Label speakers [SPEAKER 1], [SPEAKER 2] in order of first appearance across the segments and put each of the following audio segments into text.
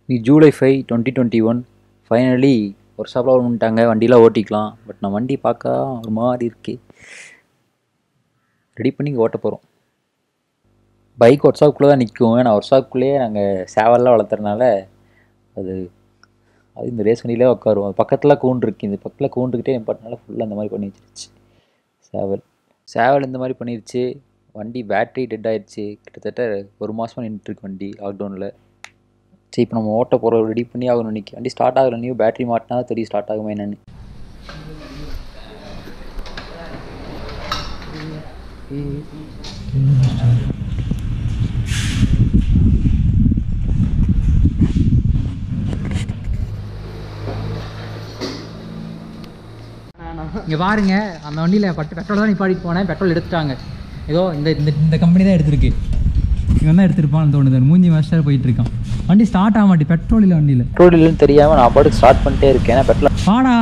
[SPEAKER 1] நீ July five twenty twenty one finally ஒரு ஷாப்பில் வந்துட்டாங்க வண்டிலாம் ஓட்டிக்கலாம் பட் நான் வண்டி பார்க்க ஒரு மாதிரி இருக்கு ரெடி பண்ணி இங்கே ஓட்ட போகிறோம் பைக் ஒர்க் ஷாப்புக்குள்ளே தான் நிற்கும் ஏன்னா ஒர்க் ஷாப்புக்குள்ளேயே நாங்கள் சேவல்லாம் வளர்த்துறதுனால அது அது இந்த ரேஸ் வண்டியிலே உட்காருவோம் அது பக்கத்தில் கூண்டு இருக்குது இந்த பக்கத்தில் கூண்டுக்கிட்டே நிப்பாட்டினால ஃபுல்லாக இந்த மாதிரி பண்ணி வச்சிருச்சு சேவல் சேவல் இந்த மாதிரி பண்ணிருச்சு வண்டி பேட்டரி டெட் ஆயிடுச்சு கிட்டத்தட்ட ஒரு மாதமாக நின்றுட்டுருக்கு வண்டி லாக்டவுனில் சரி இப்போ நம்ம ஓட்ட போகிறோம் ரெடி பண்ணி ஆகணும் இன்னைக்கு வண்டி ஸ்டார்ட் ஆகல நியூ பேட்டரி மாட்டினா தான் தெரியும் ஸ்டார்ட் ஆகுமா என்னன்னு
[SPEAKER 2] இங்கே பாருங்க அந்த வண்டியில் பட்டு பெட்ரோல் தான் நிப்பாட்டிட்டு போனேன் பெட்ரோல் எடுத்துட்டாங்க ஏதோ இந்த இந்த இந்த கம்பெனி தான் எடுத்திருக்கு இவன் தான் எடுத்திருப்பான்னு தோணுது ஒரு மூஞ்சி மாஸ்டர் போயிட்டு இருக்கான் வண்டி ஸ்டார்ட் ஆக மாட்டேன் பெட்ரோல் இல்லை வண்டியில்
[SPEAKER 1] பெட்ரோல் இல்லைன்னு தெரியாமல் நான் பாட்டுக்கு ஸ்டார்ட் பண்ணிட்டே இருக்கேன் ஏன்னா பெட்ரோல்
[SPEAKER 2] வாடா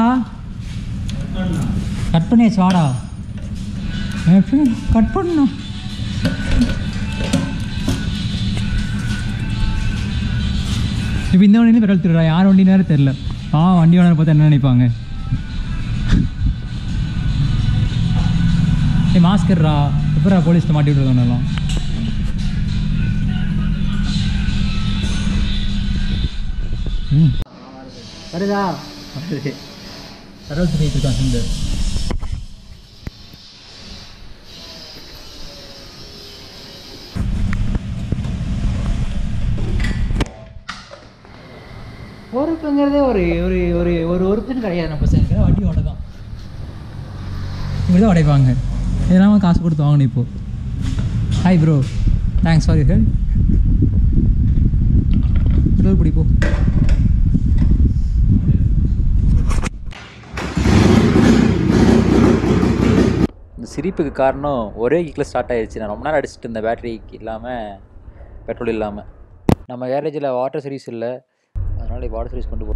[SPEAKER 2] கட் பண்ணியாச்சு வாடா கட் பண்ணணும் இப்போ இந்த வண்டியில பெட்ரோல் திருடா யார் வண்டி நேரம் தெரில ஆ வண்டி ஓனர் பார்த்தா என்ன நினைப்பாங்க ஏய் மாஸ்கர்ரா எப்பரா போலீஸ்ட்ட மாட்டி விட்டுருக்கோம் ம் வருதா வருது கடவுள் சொல்லிட்டு இருக்கான் சுந்தர் பொறுப்புங்கிறதே ஒரு ஒரு ஒரு ஒரு ஒருத்தன் கிடையாது நம்ம பசங்க வண்டி உடதான் இப்படி தான் உடைப்பாங்க இதெல்லாம் காசு கொடுத்து வாங்கணும் இப்போ hi bro thanks for you help petrol பிடிப்போம்
[SPEAKER 1] இந்த சிரிப்புக்கு காரணம் ஒரே கிக்கில் ஸ்டார்ட் ஆயிடுச்சு நான் ரொம்ப நேரம் அடிச்சுட்டு இருந்தேன் பேட்டரிக்கு இல்லாமல் பெட்ரோல் இல்லாமல் நம்ம கேரேஜில் வாட்டர் சர்வீஸ் இல்லை அதனால் வாட்டர் சர்வீஸ் கொண்டு போ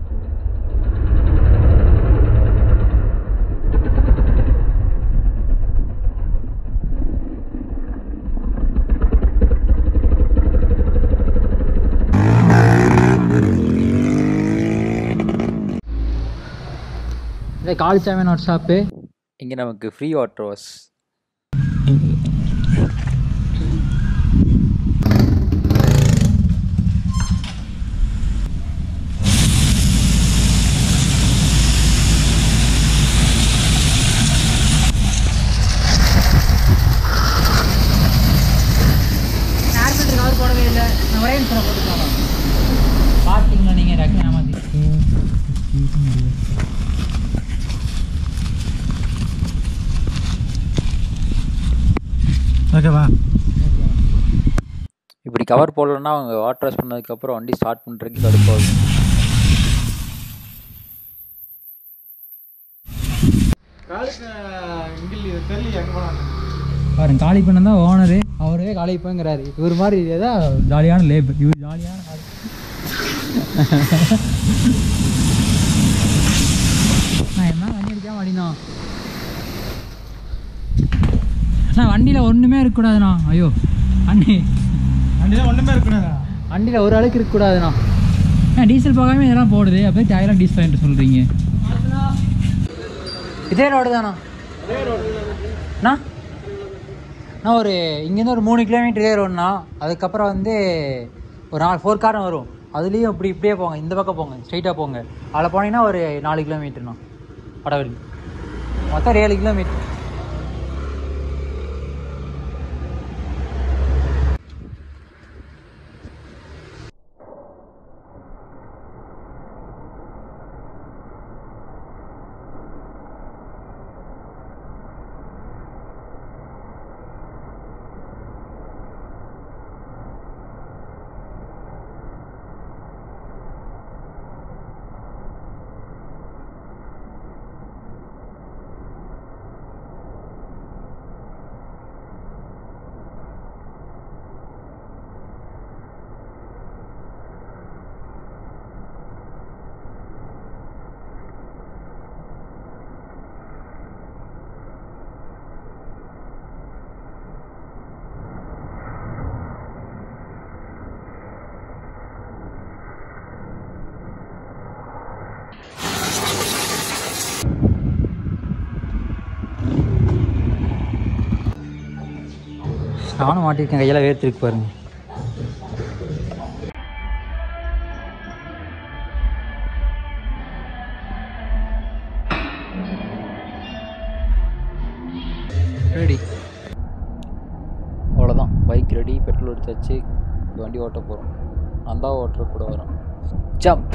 [SPEAKER 2] இந்த காலிச்சாமன் ஒர்க் ஷாப்பு
[SPEAKER 1] இங்கே நமக்கு free water wash
[SPEAKER 2] carpenter cover போடவே இல்லை நான் ஒரே நிமிஷம் போட்டுக்கலாம் பார்த்தீங்களா நீங்கள் ரக்கம் ஏமாத்தி ஓகேவா
[SPEAKER 1] இப்படி கவர் போடலன்னா அவங்க வாட்டர் வாஷ் பண்ணதுக்கப்புறம் வண்டி ஸ்டார்ட் பண்ணுறதுக்கு கடுப்பாகும்
[SPEAKER 2] பாருங்க காலி பண்ண தான் ஓனரு அவரே காலி பண்ணுங்கிறாரு இவர் மாதிரி ஏதா ஜாலியான லேபர் இவர் ஜாலியான ஆளு. நான் என்ன வண்டி அடிக்காம அடினோம் அண்ணா வண்டியில் ஒன்றுமே இருக்கக்கூடாதுண்ணா ஐயோ அண்ணி
[SPEAKER 3] வண்டியில் ஒன்றுமே இருக்கக்கூடாதா
[SPEAKER 2] வண்டியில் ஒரு அளவுக்கு இருக்கக்கூடாதுண்ணா ஏன் டீசல் போகாம இதெல்லாம் போடுது அப்படியே டயர்லாம் டீசல் வாங்கிட்டு சொல்கிறீங்க இதே ரோடு தானா அண்ணா நான் ஒரு இங்கேருந்து ஒரு மூணு கிலோமீட்டர் இதே ரோடுண்ணா அதுக்கப்புறம் வந்து ஒரு நாலு ஃபோர் காரம் வரும் அதுலேயும் இப்படி இப்படியே போங்க இந்த பக்கம் போங்க ஸ்ட்ரைட்டாக போங்க அதில் போனீங்கன்னா ஒரு நாலு கிலோமீட்டர்ண்ணா வடவழி மொத்தம் ஒரு ஏழு கிலோமீட்டர் நானும் மாட்டிருக்கேன் கையெல்லாம் வேர்த்திருக்கு பாருங்க ரெடி அவ்வளோதான் பைக் ரெடி பெட்ரோல் அடிச்சாச்சு இப்ப வண்டி ஓட்ட போகிறோம் நான் தான் ஓட்டுற கூட வரோம் ஜம்ப்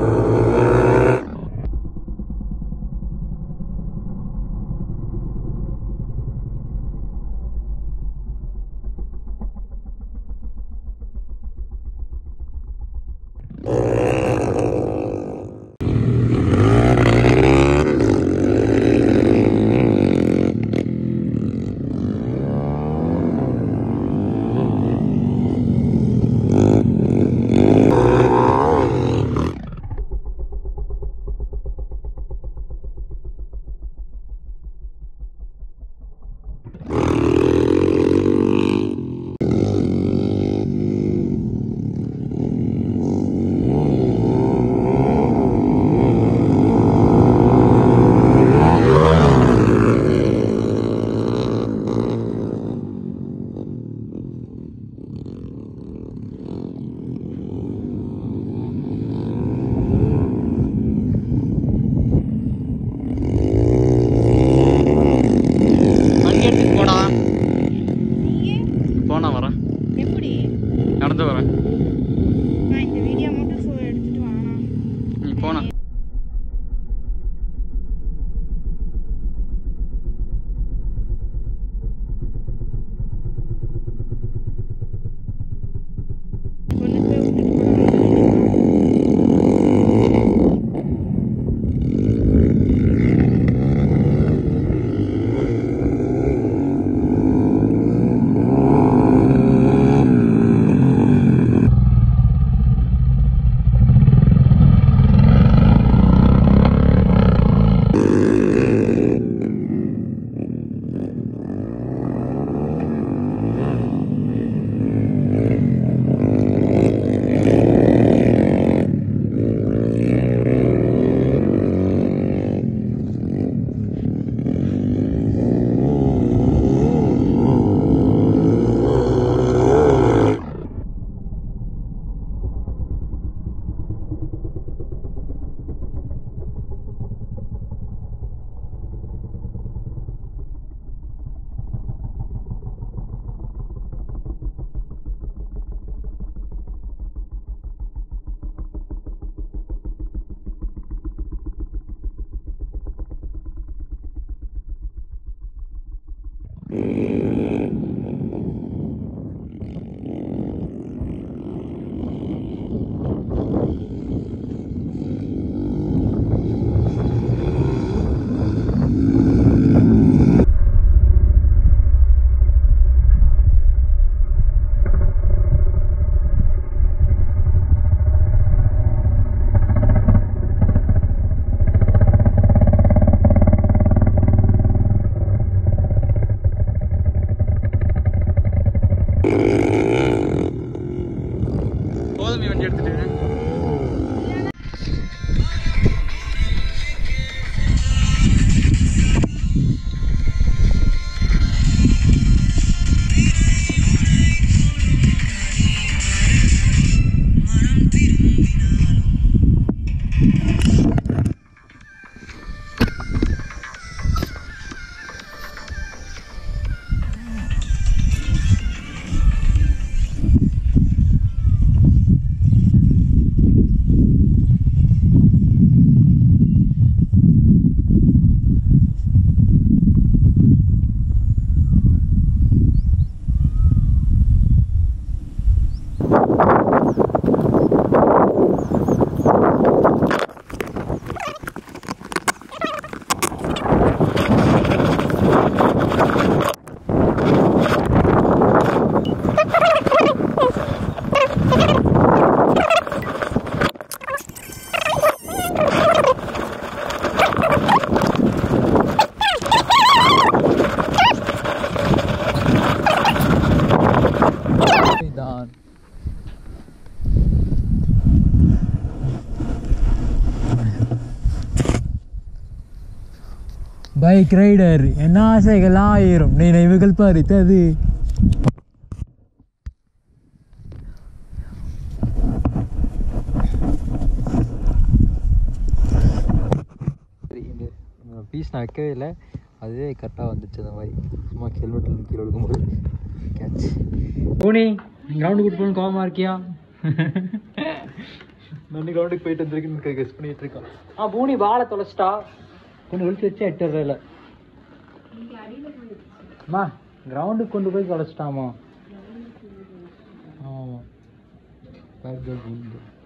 [SPEAKER 4] வண்டி எடுத்துட்டு போடா போனா வரேன்
[SPEAKER 5] எப்படி
[SPEAKER 4] நடந்து வரேன்
[SPEAKER 5] நான் இந்த வீடியோ மட்டும் ஃபோ எடுத்துட்டு வாங்க
[SPEAKER 4] நீ போனா
[SPEAKER 5] கொண்டு போய் விட்டுட்டு போறாங்க
[SPEAKER 4] போதும் வண்டி எடுத்துட்டு
[SPEAKER 2] தான் பைக் ரைடர் என்ன ஆசைகள் ஆயிரும் நினைவுகள் பறித்தது
[SPEAKER 1] பீஸ் நான் வைக்கவே இல்லை அதுவே கரெக்டாக வந்துச்சு அந்த மாதிரி சும்மா ஹெல்மெட்டில் கீழே விழுக்கும்போது கேட்ச்
[SPEAKER 2] பூனி கிரவுண்டு கூட்டு போகணும் கோவமா இருக்கியா
[SPEAKER 1] நான் கிரவுண்டுக்கு போயிட்டு வந்திருக்கேன்னு கெஸ் பண்ணிட்டு இருக்கான்
[SPEAKER 2] ஆ பூனி பாலை தொலைச்சிட்டா கொண்டு ஒழிச்சு வச்சு எட்டு இல்லை அம்மா கிரவுண்டுக்கு கொண்டு போய் தொலைச்சிட்டாமா
[SPEAKER 1] ஆமாம் பேக்